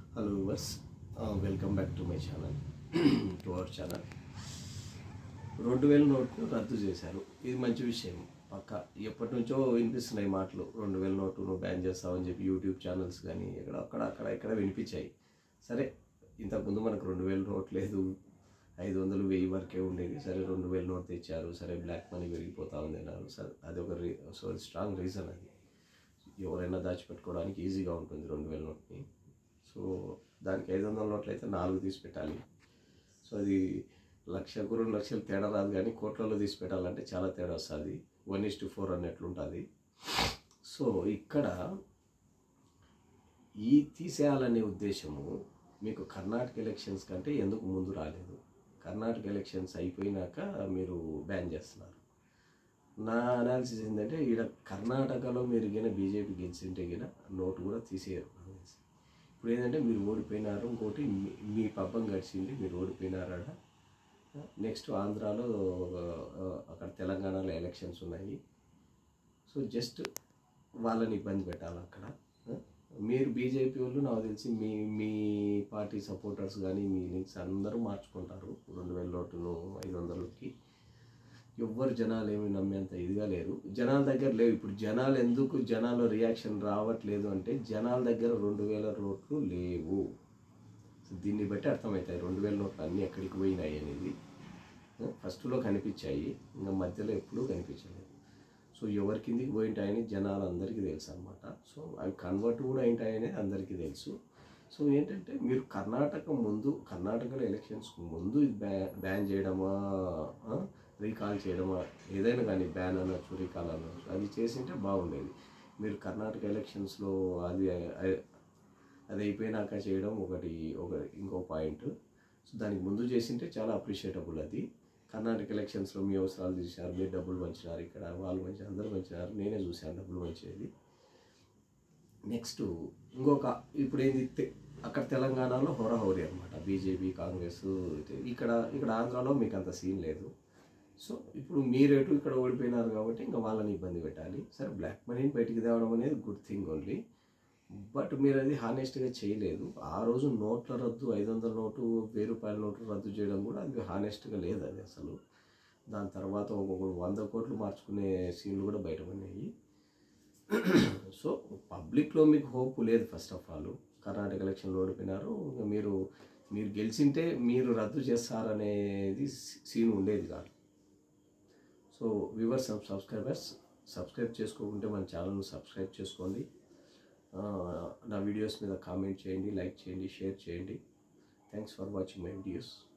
Hello వర్స్ welcome back to my channel to our channel రెండు వేల నోట్ను రద్దు చేశారు ఇది మంచి విషయం పక్క ఎప్పటి నుంచో వినిపిస్తున్నాయి మాటలు రెండు వేల నోటు నువ్వు బ్యాన్ చేస్తావని చెప్పి యూట్యూబ్ ఛానల్స్ కానీ ఇక్కడ అక్కడ అక్కడ ఇక్కడ వినిపించాయి సరే ఇంతకుముందు మనకు రెండు వేల నోట్ లేదు ఐదు వందలు వెయ్యి వరకే ఉండేది సరే రెండు వేల నోట్ తెచ్చారు సరే బ్లాక్ మనీ పెరిగిపోతా ఉంది అన్నారు సరే అది ఒక రీ సో స్ట్రాంగ్ రీజన్ అది ఎవరైనా దాచిపెట్టుకోవడానికి ఈజీగా ఉంటుంది రెండు వేల నోట్ని సో దానికి ఐదు వందల నోట్లు అయితే నాలుగు తీసి పెట్టాలి సో అది లక్షకు రెండు లక్షలు తేడా రాదు కానీ కోట్లలో తీసి పెట్టాలంటే చాలా తేడా వస్తుంది వన్ ఇస్ టు ఫోర్ అన్నట్లు ఉంటుంది సో ఇక్కడ ఈ తీసేయాలనే ఉద్దేశము మీకు కర్ణాటక ఎలక్షన్స్ కంటే ఎందుకు ముందు రాలేదు కర్ణాటక ఎలక్షన్స్ అయిపోయినాక మీరు బ్యాన్ చేస్తున్నారు నా అనాలిసిస్ ఏంటంటే ఈడ కర్ణాటకలో మీరు గిన బీజేపీ గెలిచింటే గిన నోటు కూడా తీసేయరు నాకు తెలిసి. ఇప్పుడు ఏంటంటే మీరు ఓడిపోయినారు ఇంకోటి మీ- మీ పబ్బం గడిచింది మీరు ఓడిపోయినారాడ నెక్స్ట్ ఆంధ్రాలో ఆ, అక్కడ తెలంగాణలో ఎలక్షన్స్ ఉన్నాయి సో జస్ట్ వాళ్ళని ఇబ్బంది పెట్టాలి అక్కడ ఆ? మీరు బీజేపీ వాళ్ళు నాకు తెలిసి మీ మీ పార్టీ సపోర్టర్స్ కానీ మీ లింక్స్ అందరూ మార్చుకుంటారు రెండు వేల నోటును ఐదు వందలకి ఎవ్వరు జనాలు ఏమి నమ్మేంత ఇదిగా లేరు జనాల దగ్గర లేవు ఇప్పుడు జనాలు ఎందుకు జనాల రియాక్షన్ రావట్లేదు అంటే జనాల దగ్గర రెండు వేల నోట్లు లేవు సో దీన్ని బట్టి అర్థమవుతాయి రెండు వేల నోట్లు అన్నీ ఎక్కడికి పోయినాయి అనేది ఆ, ఫస్ట్లో కనిపించాయి ఇంకా మధ్యలో ఎప్పుడూ కనిపించలేదు సో ఎవరి కిందికి పోయింటాయని జనాలు అందరికీ తెలుసు అనమాట సో అవి కన్వర్ట్ కూడా అయింటాయని అందరికీ తెలుసు సో ఏంటంటే మీరు కర్ణాటక ముందు కర్ణాటకలో ఎలక్షన్స్ ముందు ఇది బ్యా బ్యాన్ చేయడమా రీకాల్ చేయడమా ఏదైనా కానీ బ్యాన్ అనొచ్చు రీకాల్ అనొచ్చు అది చేసింటే బాగుండేది మీరు కర్ణాటక ఎలక్షన్స్లో అది అది అయిపోయినాక చేయడం ఒకటి ఒక ఇంకో పాయింట్ సో దానికి ముందు చేసింటే చాలా అప్రిషియేటబుల్ అది కర్ణాటక ఎలక్షన్స్లో మీ అవసరాలు తీశారు మీరు డబ్బులు పంచినారు ఇక్కడ వాళ్ళు పంచారు అందరూ పంచినారు నేనే చూశాను డబ్బులు పంచేది నెక్స్ట్ ఇంకొక ఇప్పుడు ఏంది తె- అక్కడ తెలంగాణలో హోరాహోరీ అనమాట బీజేపీ కాంగ్రెస్ ఇది- ఇక్కడ ఇక్కడ ఆంధ్రాలో మీకు అంత సీన్ లేదు సో ఇప్పుడు మీరేటు ఇక్కడ ఓడిపోయినారు కాబట్టి ఇంకా వాళ్ళని ఇబ్బంది పెట్టాలి సరే బ్లాక్ మనీని బయటికి తేవడం అనేది గుడ్ థింగ్ ఓన్లీ బట్ మీరు అది హానెస్ట్గా చేయలేదు ఆ రోజు నోట్ల రద్దు ఐదు వందల నోటు వెయ్యి రూపాయల నోటు రద్దు చేయడం కూడా అది హానెస్ట్గా లేదు అది అసలు దాని తర్వాత ఒక్కొక్కరు వంద కోట్లు మార్చుకునే సీన్లు కూడా బయటపడినాయి సో పబ్లిక్లో మీకు హోప్ లేదు ఫస్ట్ ఆఫ్ ఆల్ కర్ణాటక ఎలక్షన్లో ఓడిపోయినారు ఇంకా మీరు మీరు గెలిచింటే మీరు రద్దు చేస్తారనేది సీన్ ఉండేది కాదు so viewers and subscribers subscribe చేసుకోకుంటే మన ఛానల్ను సబ్స్క్రైబ్ చేసుకోండి ఆ, నా వీడియోస్ మీద కామెంట్ చేయండి లైక్ చేయండి షేర్ చేయండి thanks for watching my videos